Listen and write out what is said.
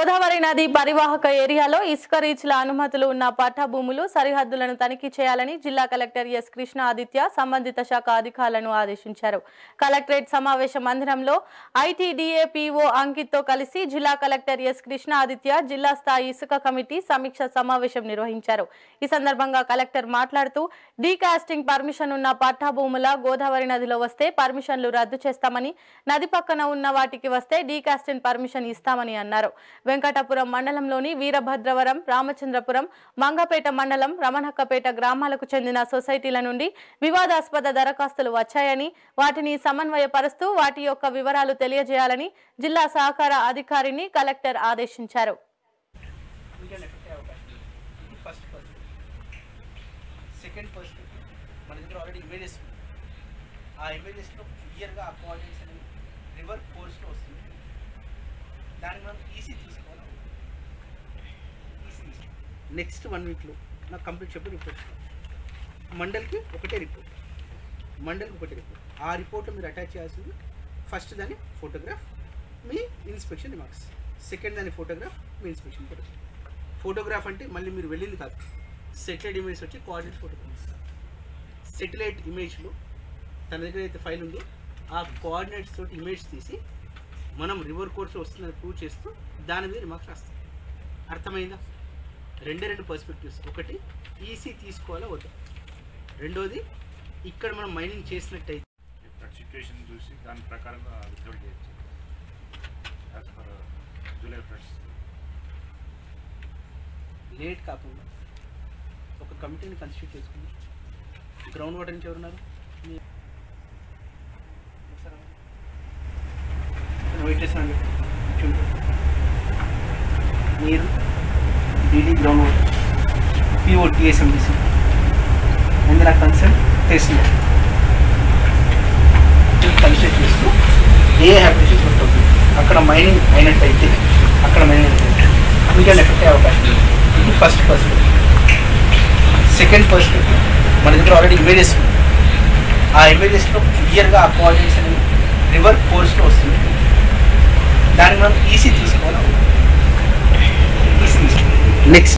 గోదావరి నది పరివాహక ఏరియాలో ఇసుక రీచ్ల అనుమతులు ఉన్న పట్టా భూములు సరిహద్దులను తనిఖీ చేయాలని జిల్లా కలెక్టర్ ఎస్ కృష్ణ ఆదిత్య సంబంధిత శాఖ అధికారులను ఆదేశించారు కలెక్టరేట్ సమావేశ మందిరంలో ఐటీడీఏపీఓ అంకిత్తో కలిసి జిల్లా కలెక్టర్ ఎస్ కృష్ణ ఆదిత్య జిల్లా స్థాయి ఇసుక కమిటీ సమీక్ష సమావేశం నిర్వహించారు ఈ సందర్భంగా కలెక్టర్ మాట్లాడుతూ డీకాస్టింగ్ పర్మిషన్ ఉన్న పట్టా భూముల గోదావరి నదిలో వస్తే పర్మిషన్లు రద్దు చేస్తామని నది పక్కన ఉన్న వాటికి వస్తే డీకాస్టింగ్ పర్మిషన్ ఇస్తామని అన్నారు వెంకటాపురం మండలంలోని వీరభద్రవరం రామచంద్రపురం మంగపేట మండలం రమణక్కపేట గ్రామాలకు చెందిన సొసైటీల నుండి వివాదాస్పద దరఖాస్తులు వచ్చాయని వాటిని సమన్వయపరుస్తూ వాటి యొక్క వివరాలు తెలియజేయాలని జిల్లా సహకార అధికారిని కలెక్టర్ ఆదేశించారు మీడియా ఎఫెక్ట్ అయ్యే అవకాశం ఉంది ఇది ఫస్ట్ పర్స్పెక్టివ్ సెకండ్ పర్స్పెక్టివ్ మన దగ్గర ఆల్రెడీ ఇమేజెస్ ఉన్నాయి ఆ ఇమేజెస్లో క్లియర్గా ఆ కోఆర్డినేట్స్ అనేవి రివర్ కోర్స్లో వస్తుంది దాన్ని మనం ఈసీ తీసుకోవాలి ఈసీ నెక్స్ట్ వన్ వీక్లో నాకు కంప్లీట్ చెప్పి రిపోర్ట్ మండల్కి ఒకటే రిపోర్ట్ మండల్కి ఒకటే రిపోర్ట్ ఆ రిపోర్ట్లో మీరు అటాచ్ చేయాల్సింది ఫస్ట్ దాని ఫోటోగ్రాఫ్ మీ ఇన్స్పెక్షన్ రిమార్క్స్ సెకండ్ దాని ఫోటోగ్రాఫ్ మీ ఇన్స్పెక్షన్ ఫోటోగ్రాఫ్ ఫోటోగ్రాఫ్ అంటే మళ్ళీ మీరు వెళ్ళింది కాదు సెటిలైట్ ఇమేజ్ వచ్చి కోఆర్డినేట్ ఫోటోగ్రాఫ్ సెటిలైట్ ఇమేజ్లో తన దగ్గర అయితే ఫైల్ ఉందో ఆ కోఆర్డినేట్స్ తోటి ఇమేజ్ తీసి మనం రివర్ కోర్స్ వస్తుందని ప్రూవ్ చేస్తూ దాని మీద రిమార్క్స్ రాస్తాం అర్థమైందా రెండే రెండు పర్స్పెక్టివ్స్ ఒకటి ఈసీ తీసుకోవాలా వద్దా రెండోది ఇక్కడ మనం మైనింగ్ చేసినట్టయితే ఇక్కడ సిచ్యువేషన్ చూసి దాని ప్రకారంగా రిజల్ట్ చేయొచ్చు as per July first late కాకుండా ఒక కమిటీని కన్స్టిట్యూట్ చేసుకుని గ్రౌండ్ వాటర్ నుంచి ఎవరున్నారు మీ- ఒకసారి వెయిట్ చేస్తాను మీరు DD ground water PO TSMDC and నా కన్సర్న్ టెస్ట్ కన్స్ట్రక్ట్ చేస్తూ ఏ హ్యాబిటేషన్ ఉంటుంది అక్కడ మైనింగ్ అయినట్టయితే అక్కడ మైనింగ్ అయినట్టయితే మీకు ఎఫెక్ట్ అయ్యే అవకాశం ఉంది ఇది ఫస్ట్ పర్స్పెక్టివ్ సెకండ్ పర్స్పెక్టివ్ మన దగ్గర ఆల్రెడీ ఇమేజెస్ ఉన్నాయి ఆ ఇమేజెస్లో క్లియర్గా ఆ కోఆర్డినేట్స్ అనేవి రివర్ కోర్స్లో వస్తుంది దాన్ని మనం ఈసీ తీసుకోవాలి ఈసీ నెక్స్ట్